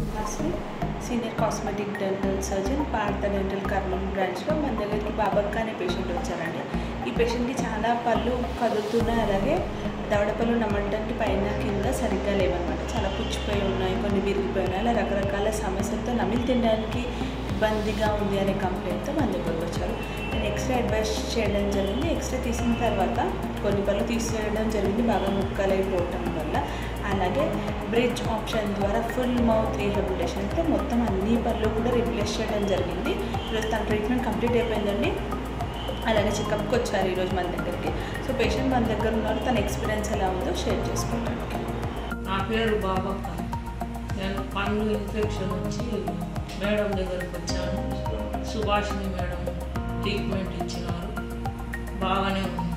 Suhasini senior cosmetic dental surgeon Partha dental Kurnool బ్రాంచ్లో మన దగ్గరికి బాబక్క అనే పేషెంట్ వచ్చారండి ఈ పేషెంట్కి చాలా పళ్ళు కదులుతున్నాయి అలాగే దవడపళ్ళు నమ్మడానికి పైన కింద సరిగ్గా లేవన్నమాట చాలా పుచ్చిపోయి ఉన్నాయి కొన్ని విరిగిపోయి ఉన్నాయి అలా రకరకాల సమస్యలతో నమిలి తినడానికి ఇబ్బందిగా ఉంది అనే కంప్లైంట్తో మన దగ్గరకు వచ్చారు నేను ఎక్స్రే అడ్వైస్ చేయడం జరిగింది ఎక్స్రే తీసిన తర్వాత కొన్ని పళ్ళు తీసేయడం జరిగింది బాగా ముక్కలైపోవటం వల్ల అలాగే బ్రిడ్జ్ ఆప్షన్ ద్వారా ఫుల్ మౌత్ రీహాబిలిటేషన్తో మొత్తం అన్ని పళ్ళు కూడా రీప్లేస్ చేయడం జరిగింది ఈరోజు తన ట్రీట్మెంట్ కంప్లీట్ అయిపోయిందండి అలాగే చెకప్కి వచ్చారు ఈరోజు మన దగ్గరికి సో పేషెంట్ మన దగ్గర ఉన్నారు తన ఎక్స్పీరియన్స్ ఎలా ఉందో షేర్ చేసుకుంటాను నా పేరు బాబక్క నేను పన్ను ఇన్ఫెక్షన్ వచ్చి మేడం దగ్గరికి వచ్చాను సుభాషిణి మేడం ట్రీట్మెంట్ ఇచ్చినారు బాగానే ఉంది